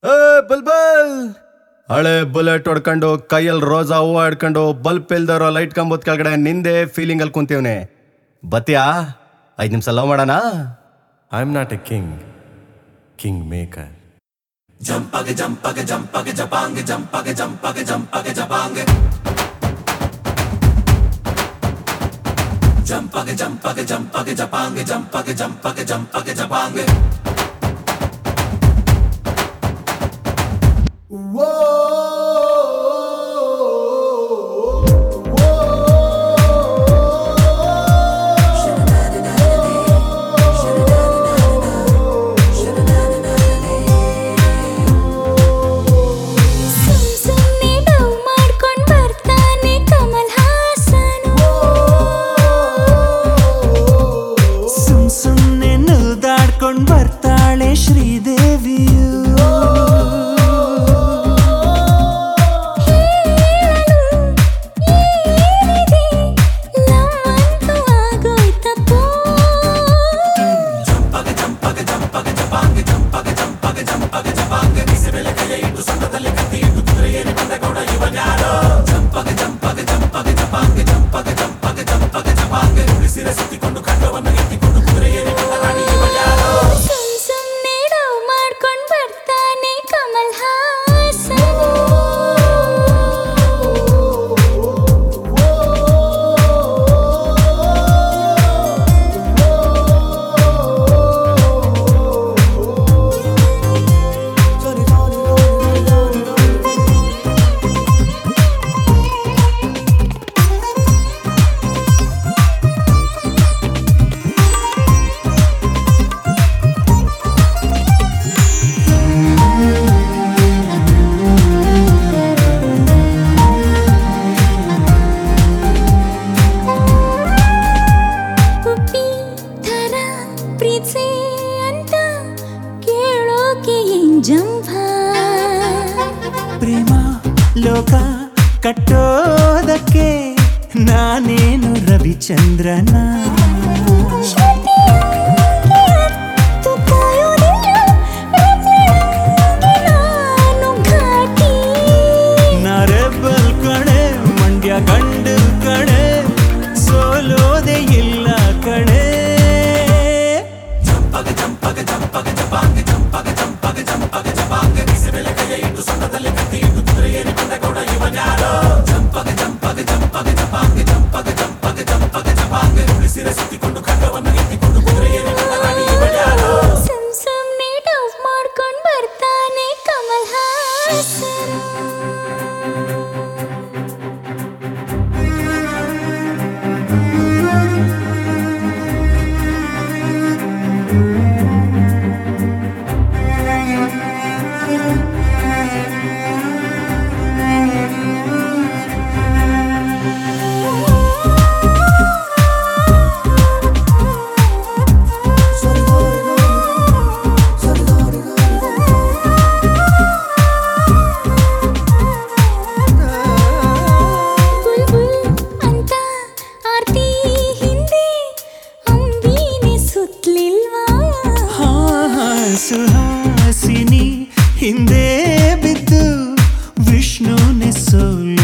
ಏ ಬಲ್ಬಲ್ ಹಳೆ ಬುಲೆಟ್ ಹೊಡ್ಕೊಂಡು ಕೈಯಲ್ಲಿ ರೋಜಾ ಹೂವು ಹಿಡ್ಕೊಂಡು ಬಲ್ಪ್ ಇಲ್ದಿರೋ ಲೈಟ್ ಕಂಬದ ಕೆಳಗಡೆ ನಿಂದೆ ಫೀಲಿಂಗ್ ಅಲ್ಲಿ ಕುಂತೀವ್ನೆ ಬತ್ತೀಯಾ ಐದು ನಿಮಿಷ ಲವ್ ಮಾಡೋಣ I am not a king kingmaker ಸುಮ್ ಸುಮ್ನೆ ಡವ್ ಮಾಡ್ಕೊಂಡ್ ಬರ್ತಾನೆ ಕಮಲ್ ಹಾಸನು ಸುಮ್ ಸುಮ್ನೆ ನಲ್ದಾಡ್ಕೊಂಡ್ ಬರ್ತಾಳೆ ಶ್ರೀದೇವಿಯು ಹೇಳಲು ಏನಿದೆ ನಮ್ಮಂತೂ ಆಗೋಯ್ತಪ್ಪೋ ಸುಮ್ ಸುಮ್ನೆ ಡವ್ ಮಾಡ್ಕೊಂಡ್ ಬರ್ತಾನೆ ಕಮಲ್ ಹಾಸನು ಪುಪ್ಪಿ ಥರ ಪ್ರೀತ್ಸೆ ಅಂತ ಕೇಳೋಕೆ ಏನ್ ಜಂಭ ಪ್ರೇಮ ಲೋಕ ಕಟ್ಟೋದಕ್ಕೆ ನಾನೇನು ರವಿಚಂದ್ರನ ಶ್ರುತಿಯಾಗಿ ಹತ್ತು ಕಾಯೋದಿಲ್ಲ ಪ್ರತಿಯಾಗಿ ನಾನು ಘಾಟಿ ನರೆಬಲ್ ಕಣೆ ಮಂಡ್ಯ ಗಂಡು ಕಣೆ ಸೋಲೋದೆ ಇಲ್ಲ ಕಣೆ ಸುಮ್ ಸುಮ್ನೆ ಡವ್ ಮಾಡ್ಕೊಂಡ್ ಬರ್ತಾನೆ ಕಮಲ್ ಹಾಸನು ಬುಲ್ಬುಲ್ ಅಂತ ಆರ್ತಿ ಹಿಂದೆ ಅಂಬಿನೆ ಸುತ್ತಲಿಲ್ವಾ ಹಾ ಸುಹಾಸಿನಿ ಹಿಂದೆ ಬಿದ್ದು ವಿಷ್ಣುನೆ ಸೋಲ